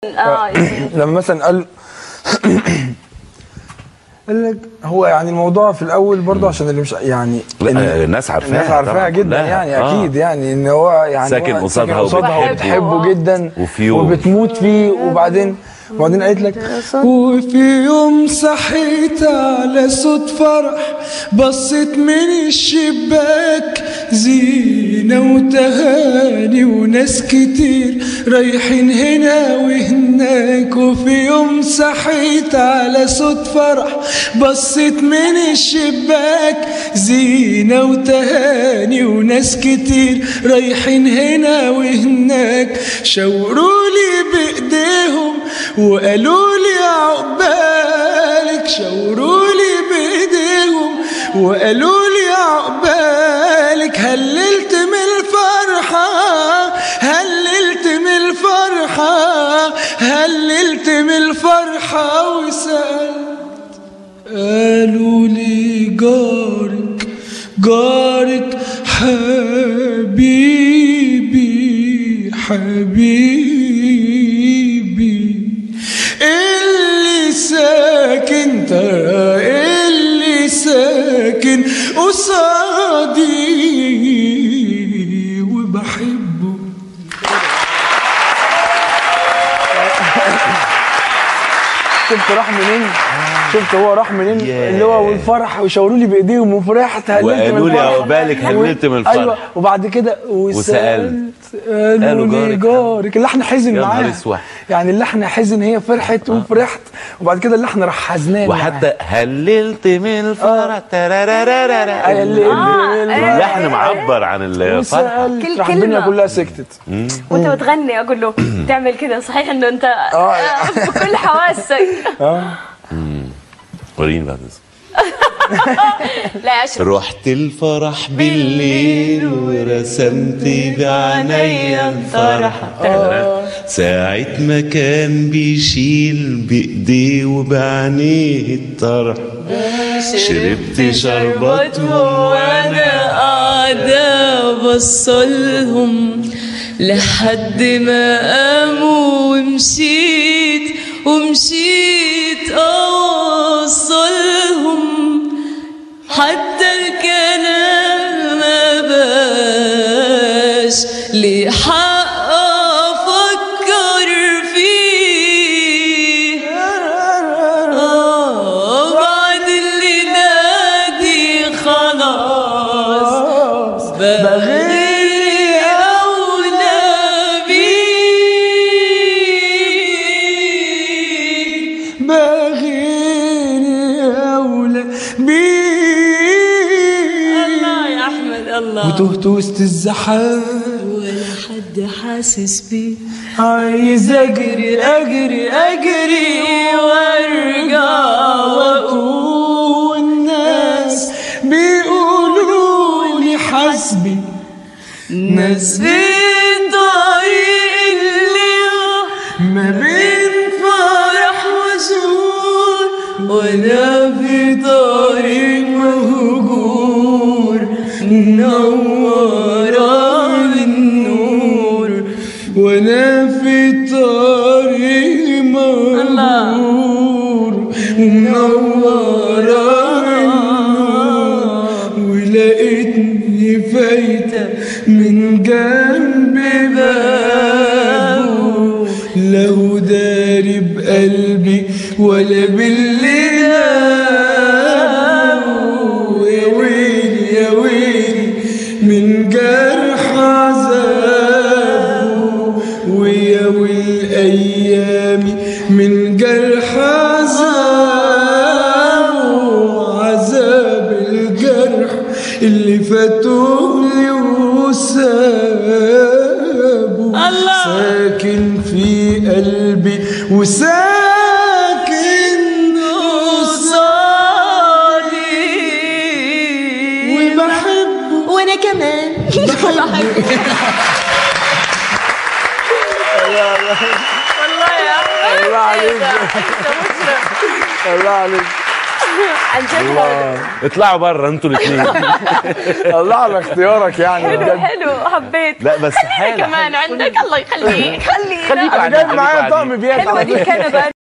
اه يصير. لما مثلا قال قال لك هو يعني الموضوع في الاول برضه عشان اللي مش يعني لا، إن- الناس عارفاها الناس عارفاها طبعاً جدا كلها. يعني آه. اكيد يعني ان هو يعني ساكن هو قصادها قصادها وبتحبه. وبتحبه جدا وفي يوم. وبتموت فيه وبعدين وبعدين قالت لك وفي يوم صحيت على صوت فرح بصيت من الشباك زينة وتهاني وناس كتير رايحين هنا وهناك وفي يوم صحيت على صوت فرح بصيت من الشباك زينة وتهاني وناس كتير رايحين هنا وهناك شاورولي بإيديهم وقالوا لي عقبالك شاورولي بإيديهم وقالوا لي عقبالك هللت من الفرحة هللت من الفرحة هللت من الفرحة وسألت قالوا لي جارك جارك حبيبي حبيبي اللي ساكن ترى اللي ساكن قصادي وبحبه شفت راح منين شفت هو راح منين ياه. اللي هو والفرح وشاوروا لي بايديهم وفرحت هللت من وقالوا لي الفرح. عقبالك هللت من الفرح. ايوه وبعد كده وسالت قالوا قالوا لي جارك جارك اللحن حزن يا نهار معاها اسود. يعني اللحن حزن هي فرحت وفرحت وبعد كده اللحن راح حزنان وحتى هللت من الفرح ترارارارارا. معاها. اللي اللي اللحن معبر عن الفرح وسالت كل راح الدنيا كلمة. كلها سكتت وانت بتغني اقول له تعمل كده صحيح انه انت آه. بكل حواسك وريني بعد إذنك. لا يا اشرف رحت الفرح بالليل ورسمت بعينيا الفرح ساعة ما كان بيشيل بإيديه وبعينيه الطرح شربت شربتهم وانا قاعدة بصلهم لحد ما قاموا ومشيت ومشيت اوصلهم حتى الكلام ما باش لي حق افكر فيه آه، بعد اللي نادي خلاص بغير أولى بيه بغير اولى بيه الله يا أحمد الله وتهت وسط الزحام ولا حد حاسس بيه عايز اجري اجري اجري وارجع واقول الناس بيقولوا لي حسبي ناس بين طريق اللي ما بين فرح وسرور وانا في طريق مهجور منورة بالنور وانا في طريق مغرور ومنورة ولقيتني فايتة من جنب بابه له داري بقلبي ولا باللي نابه. يا ويلي يا ويلي من جرح عذابه ويا ويل ايامي من جرح عذابه عذاب الجرح اللي فاتولي وسابه الله. ساكن في قلبي وساكن قصادي وبحبه وانا كمان والله يا احمد الله عليك انت مشرف الله عليك عن جد هذا اطلعوا بره انتوا الاثنين الله على اختيارك يعني حلو بجد حلو حبيت لا بس حالة كمان عندك الله يخليك خليك خليك انا قاعدين، جايب خليكوا معايا قاعدين. طقم بيات حلوه على دي فكرة. الكنبه